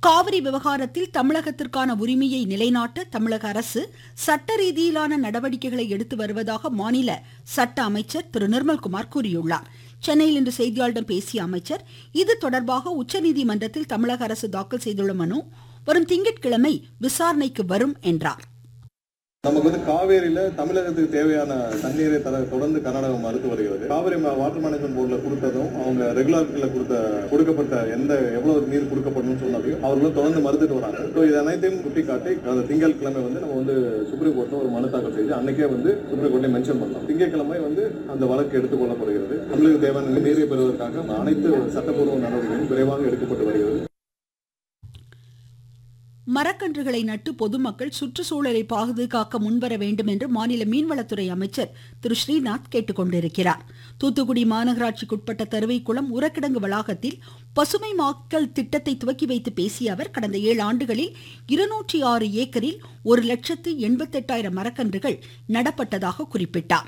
காவிரி விவகாரத்தில் தமிழகத்திற்கான உரிமையை நிலைநாட்ட தமிழக அரசு சட்ட ரீதியிலான நடவடிக்கைகளை எடுத்து வருவதாக மாநில சட்ட அமைச்சர் திரு நிர்மல்குமார் கூறியுள்ளார் சென்னையில் இன்று செய்தியாளர்களிடம் பேசிய அமைச்சர் இது தொடர்பாக உச்சநீதிமன்றத்தில் தமிழக அரசு தாக்கல் செய்துள்ள மனு வரும் திங்கட்கிழமை விசாரணைக்கு வரும் என்றார் நமக்கு வந்து காவேரியில தமிழகத்துக்கு தேவையான தண்ணீரை தர தொடர்ந்து கர்நாடகம் மறுத்து வருகிறது காவிரி ம- வாட்டர் மேனேஜ்மெண்ட் போர்டில் கொடுத்ததும் அவங்க ரெகுலாரிட்டியில் கொடுத்த கொடுக்கப்பட்ட எந்த எவ்வளவு நீர் கொடுக்கப்படணும்னு சொன்னதையும் அவர்களும் தொடர்ந்து மறுத்துட்டு வராங்க ஸோ இது அனைத்தையும் சுட்டிக்காட்டி அந்த திங்கட்கிழமை வந்து நம்ம வந்து சுப்ரீம் கோர்ட்டில் ஒரு மனு தாக்கல் செய்து அன்னைக்கே வந்து சுப்ரீம் கோர்ட்ல மென்ஷன் பண்ணலாம் திங்கட்கிழமை வந்து அந்த வழக்கு எடுத்துக் கொள்ளப்படுகிறது தமிழக தேவையான நீரை பெறுவதற்காக அனைத்து சட்டப்பூர்வ நடவடிக்கைகளும் விரைவாக எடுக்கப்பட்டு வருகிறது மரக்கன்றுகளை நட்டு பொதுமக்கள் சுற்றுச்சூழலை பாதுகாக்க முன்வர வேண்டும் என்று மாநில மீன்வளத்துறை அமைச்சர் திரு ஸ்ரீநாத் கேட்டுக்கொண்டிருக்கிறார் தூத்துக்குடி மாநகராட்சிக்குட்பட்ட தருவைக்குளம் உரக்கிடங்கு வளாகத்தில் பசுமை மாக்கல் திட்டத்தை துவக்கி வைத்து பேசிய அவர் கடந்த ஏழு ஆண்டுகளில் இருநூற்றி ஆறு ஏக்கரில் ஒரு லட்சத்து எண்பத்தெட்டாயிரம் மரக்கன்றுகள் நடப்பட்டதாக குறிப்பிட்டார்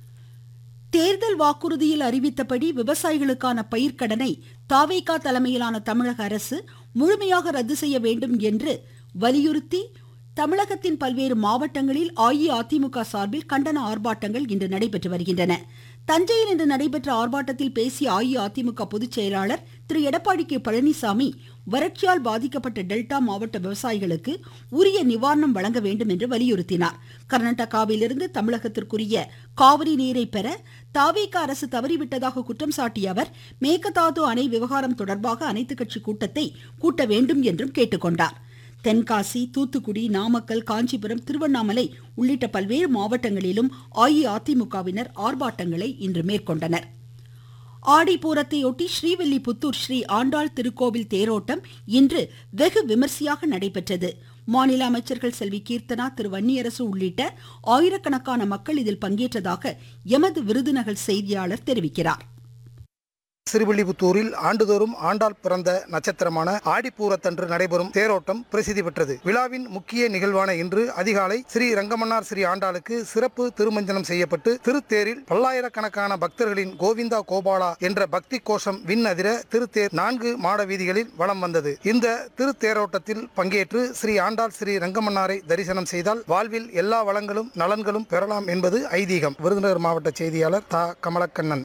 தேர்தல் வாக்குறுதியில் அறிவித்தபடி விவசாயிகளுக்கான பயிர்க்கடனை தாவேகா தலைமையிலான தமிழக அரசு முழுமையாக ரத்து செய்ய வேண்டும் என்று வலியுறுத்தி தமிழகத்தின் பல்வேறு மாவட்டங்களில் அஇஅதிமுக சார்பில் கண்டன ஆர்ப்பாட்டங்கள் இன்று நடைபெற்று வருகின்றன தஞ்சையில் இன்று நடைபெற்ற ஆர்ப்பாட்டத்தில் பேசிய அஇஅதிமுக பொதுச் செயலாளர் திரு எடப்பாடி கே பழனிசாமி வறட்சியால் பாதிக்கப்பட்ட டெல்டா மாவட்ட விவசாயிகளுக்கு உரிய நிவாரணம் வழங்க வேண்டும் என்று வலியுறுத்தினார் கர்நாடகாவிலிருந்து தமிழகத்திற்குரிய காவிரி நீரை பெற தாவேக அரசு தவறிவிட்டதாக குற்றம் சாட்டிய அவர் மேகதாது அணை விவகாரம் தொடர்பாக அனைத்துக் கட்சி கூட்டத்தை கூட்ட வேண்டும் என்றும் கேட்டுக்கொண்டார் தென்காசி தூத்துக்குடி நாமக்கல் காஞ்சிபுரம் திருவண்ணாமலை உள்ளிட்ட பல்வேறு மாவட்டங்களிலும் அஇஅதிமுகவினர் ஆர்ப்பாட்டங்களை இன்று மேற்கொண்டனர் ஆடிப்பூரத்தையொட்டி ஸ்ரீவில்லிபுத்தூர் ஸ்ரீ ஆண்டாள் திருக்கோவில் தேரோட்டம் இன்று வெகு விமர்சையாக நடைபெற்றது மாநில அமைச்சர்கள் செல்வி கீர்த்தனா திரு வன்னியரசு உள்ளிட்ட ஆயிரக்கணக்கான மக்கள் இதில் பங்கேற்றதாக எமது விருதுநகர் செய்தியாளர் தெரிவிக்கிறார் சிறுவில்லிபுத்தூரில் ஆண்டுதோறும் ஆண்டாள் பிறந்த நட்சத்திரமான ஆடிப்பூரத்தன்று நடைபெறும் தேரோட்டம் பிரசித்தி பெற்றது விழாவின் முக்கிய நிகழ்வான இன்று அதிகாலை ஸ்ரீ ரங்கமன்னார் ஸ்ரீ ஆண்டாளுக்கு சிறப்பு திருமஞ்சனம் செய்யப்பட்டு திருத்தேரில் பல்லாயிரக்கணக்கான பக்தர்களின் கோவிந்தா கோபாலா என்ற பக்தி கோஷம் விண் அதிர திருத்தேர் நான்கு மாட வீதிகளில் வலம் வந்தது இந்த திருத்தேரோட்டத்தில் பங்கேற்று ஸ்ரீ ஆண்டாள் ஸ்ரீ ரங்கமன்னாரை தரிசனம் செய்தால் வாழ்வில் எல்லா வளங்களும் நலன்களும் பெறலாம் என்பது ஐதீகம் விருதுநகர் மாவட்ட செய்தியாளர் தா கமலக்கண்ணன்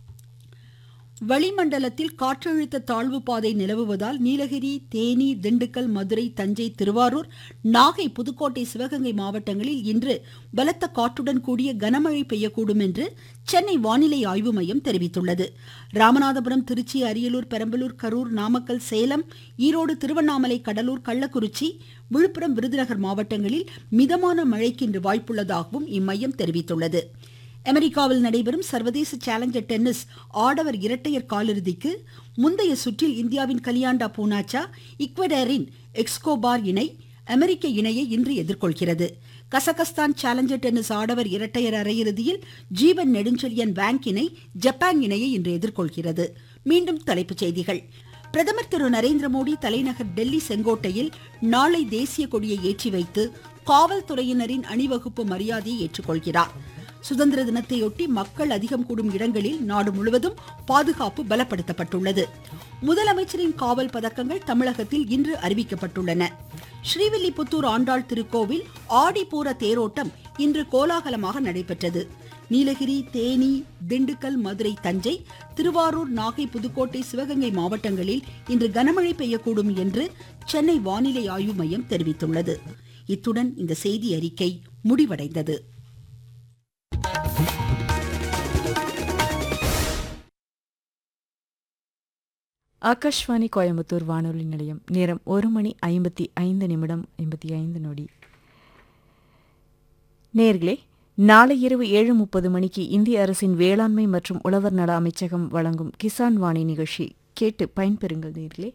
வளிமண்டலத்தில் காற்றழுத்த தாழ்வு பாதை நிலவுவதால் நீலகிரி தேனி திண்டுக்கல் மதுரை தஞ்சை திருவாரூர் நாகை புதுக்கோட்டை சிவகங்கை மாவட்டங்களில் இன்று பலத்த காற்றுடன் கூடிய கனமழை பெய்யக்கூடும் என்று சென்னை வானிலை ஆய்வு மையம் தெரிவித்துள்ளது ராமநாதபுரம் திருச்சி அரியலூர் பெரம்பலூர் கரூர் நாமக்கல் சேலம் ஈரோடு திருவண்ணாமலை கடலூர் கள்ளக்குறிச்சி விழுப்புரம் விருதுநகர் மாவட்டங்களில் மிதமான மழைக்கு இன்று வாய்ப்புள்ளதாகவும் இம்மையம் தெரிவித்துள்ளது அமெரிக்காவில் நடைபெறும் சர்வதேச சேலஞ்சர் டென்னிஸ் ஆடவர் இரட்டையர் காலிறுதிக்கு முந்தைய சுற்றில் இந்தியாவின் கலியாண்டா பூனாச்சா இக்வடரின் எக்ஸ்கோபார் இணை அமெரிக்க இணையை இன்று எதிர்கொள்கிறது கசகஸ்தான் சேலஞ்சர் டென்னிஸ் ஆடவர் இரட்டையர் அரையிறுதியில் ஜீவன் நெடுஞ்செழியன் வேங்க் இணை ஜப்பான் இணையை இன்று எதிர்கொள்கிறது மீண்டும் தலைப்புச் செய்திகள் பிரதமர் திரு நரேந்திர மோடி தலைநகர் டெல்லி செங்கோட்டையில் நாளை தேசிய கொடியை ஏற்றி வைத்து காவல்துறையினரின் அணிவகுப்பு மரியாதையை ஏற்றுக்கொள்கிறார் சுதந்திர தினத்தையொட்டி மக்கள் அதிகம் கூடும் இடங்களில் நாடு முழுவதும் பாதுகாப்பு பலப்படுத்தப்பட்டுள்ளது முதலமைச்சரின் காவல் பதக்கங்கள் தமிழகத்தில் இன்று அறிவிக்கப்பட்டுள்ளன ஸ்ரீவில்லிபுத்தூர் ஆண்டாள் திருக்கோவில் ஆடிப்பூர தேரோட்டம் இன்று கோலாகலமாக நடைபெற்றது நீலகிரி தேனி திண்டுக்கல் மதுரை தஞ்சை திருவாரூர் நாகை புதுக்கோட்டை சிவகங்கை மாவட்டங்களில் இன்று கனமழை பெய்யக்கூடும் என்று சென்னை வானிலை ஆய்வு மையம் தெரிவித்துள்ளது இத்துடன் இந்த செய்தி அறிக்கை முடிவடைந்தது ஆகாஷ்வாணி கோயம்புத்தூர் வானொலி நிலையம் நேரம் ஒரு மணி ஐம்பத்தி ஐந்து நிமிடம் ஐம்பத்தி ஐந்து நொடி நேர்களே நாளை இரவு ஏழு முப்பது மணிக்கு இந்திய அரசின் வேளாண்மை மற்றும் உழவர் நல அமைச்சகம் வழங்கும் கிசான் வாணி நிகழ்ச்சி கேட்டு பயன்பெறுங்கள் நேர்களே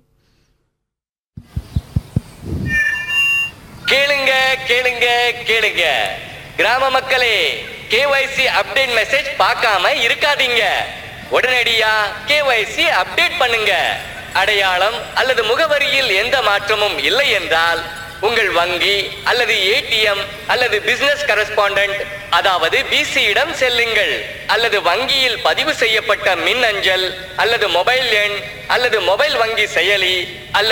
கேளுங்க கேளுங்க கேளுங்க கிராம மக்களே கேஒய்சி அப்டேட் மெசேஜ் பார்க்காம இருக்காதீங்க உடனடியா கேஒய்சி அப்டேட் பண்ணுங்க அடையாளம் அல்லது முகவரியில் எந்த மாற்றமும் இல்லை என்றால் உங்கள் வங்கி அல்லது ஏடிஎம் அல்லது பிசினஸ் கரஸ்பாண்டன்ட் அதாவது பிசியிடம் செல்லுங்கள் அல்லது வங்கியில் பதிவு செய்யப்பட்ட மின் அஞ்சல் அல்லது மொபைல் எண் அல்லது மொபைல் வங்கி செயலி அல்லது